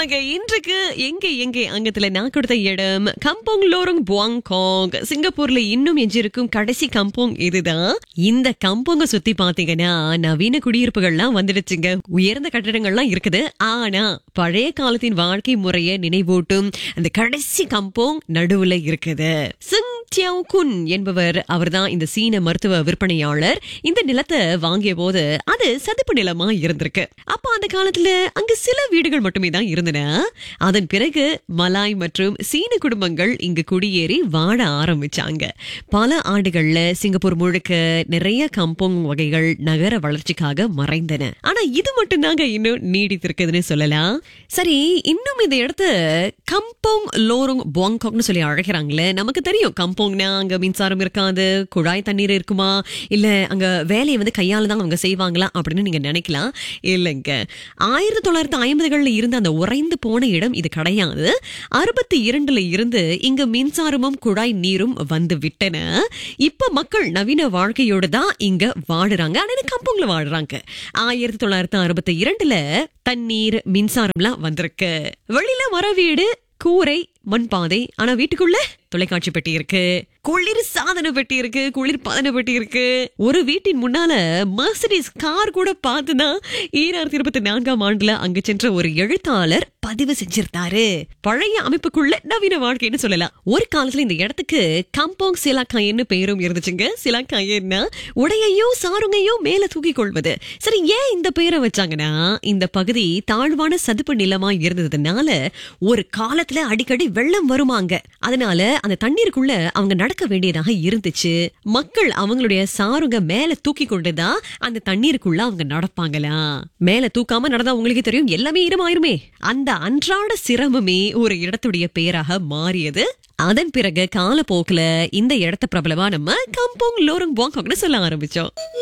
ஆமாங்க இன்றைக்கு எங்க எங்கே அங்கத்துல நான் கொடுத்த இடம் கம்போங் லோரங் புவாங்காங் சிங்கப்பூர்ல இன்னும் எஞ்சிருக்கும் கடைசி கம்போங் இதுதான் இந்த கம்போங்க சுத்தி பாத்தீங்கன்னா நவீன குடியிருப்புகள்லாம் வந்துடுச்சுங்க உயர்ந்த கட்டிடங்கள்லாம் இருக்குது ஆனா பழைய காலத்தின் வாழ்க்கை முறையை நினைவூட்டும் அந்த கடைசி கம்போங் நடுவுல இருக்குது சிங் டியாவ் குன் என்பவர் அவர்தான் இந்த சீன மருத்துவ விற்பனையாளர் இந்த நிலத்தை வாங்கிய போது அது சதுப்பு நிலமா இருந்திருக்கு அப்ப அந்த காலத்துல அங்க சில வீடுகள் மட்டுமே தான் இருந்தன அதன் பிறகு மலாய் மற்றும் சீன குடும்பங்கள் இங்கு குடியேறி வாழ ஆரம்பிச்சாங்க பல ஆண்டுகள்ல சிங்கப்பூர் முழுக்க நிறைய கம்போங் வகைகள் நகர வளர்ச்சிக்காக மறைந்தன ஆனா இது மட்டும் தாங்க இன்னும் நீடித்திருக்குதுன்னு சொல்லலாம் சரி இன்னும் இந்த இடத்த கம்போங் லோரோங் பாங்காக்னு சொல்லி அழைக்கிறாங்களே நமக்கு தெரியும் கம்போங்னா அங்க மின்சாரம் இருக்காது குழாய் தண்ணீர் இருக்குமா இல்ல அங்க வேலையை வந்து கையால தான் அவங்க செய்வாங்களா அப்படின்னு நீங்க நினைக்கலாம் இல்லைங்க ஆயிரத்தி தொள்ளாயிரத்தி ஐம்பதுகள்ல இருந்த அந்த உறைந்து போன இடம் இது கிடையாது அறுபத்தி இரண்டுல இருந்து இங்க மின்சாரமும் குழாய் நீரும் வந்து விட்டன இப்ப மக்கள் நவீன வாழ்க்கையோட தான் இங்க வாழுறாங்க ஆனா இது கம்போங்ல வாழ்றாங்க ஆயிரத்தி தொள்ளாயிரத்தி அறுபத்தி இரண்டுல தண்ணீர் மின்சாரம்லாம் வந்திருக்கு வெளியில மர வீடு கூரை மண்பாதை ஆனா வீட்டுக்குள்ள தொலைக்காட்சி பெட்டி இருக்கு குளிர் சாதன பெட்டி இருக்கு குளிர் பதன பெட்டி இருக்கு ஒரு வீட்டின் முன்னால மர்சிடிஸ் கார் கூட பார்த்துதான் ஈராயிரத்தி இருபத்தி நான்காம் ஆண்டுல அங்க சென்ற ஒரு எழுத்தாளர் பதிவு செஞ்சிருந்தாரு பழைய அமைப்புக்குள்ள நவீன வாழ்க்கைன்னு சொல்லலாம் ஒரு காலத்துல இந்த இடத்துக்கு கம்போங் சிலாக்காயன்னு பேரும் இருந்துச்சுங்க சிலாக்காயன்னா உடையையும் சாருங்கையும் மேல தூக்கி கொள்வது சரி ஏன் இந்த பேரை வச்சாங்கன்னா இந்த பகுதி தாழ்வான சதுப்பு நிலமா இருந்ததுனால ஒரு காலத்துல அடிக்கடி வெள்ளம் வருமாங்க அதனால அந்த தண்ணீருக்குள்ள அவங்க நடக்க வேண்டியதாக இருந்துச்சு மக்கள் அவங்களுடைய சாருங்க மேல தூக்கி கொண்டுதான் அந்த தண்ணீருக்குள்ள அவங்க நடப்பாங்களா மேல தூக்காம நடந்தா உங்களுக்கு தெரியும் எல்லாமே ஈரமாயிருமே அந்த அன்றாட சிரமமே ஒரு இடத்துடைய பெயராக மாறியது அதன் பிறகு காலப்போக்குல இந்த இடத்த பிரபலமா நம்ம கம்போங் லோரங் பாங்காக்னு சொல்ல ஆரம்பிச்சோம்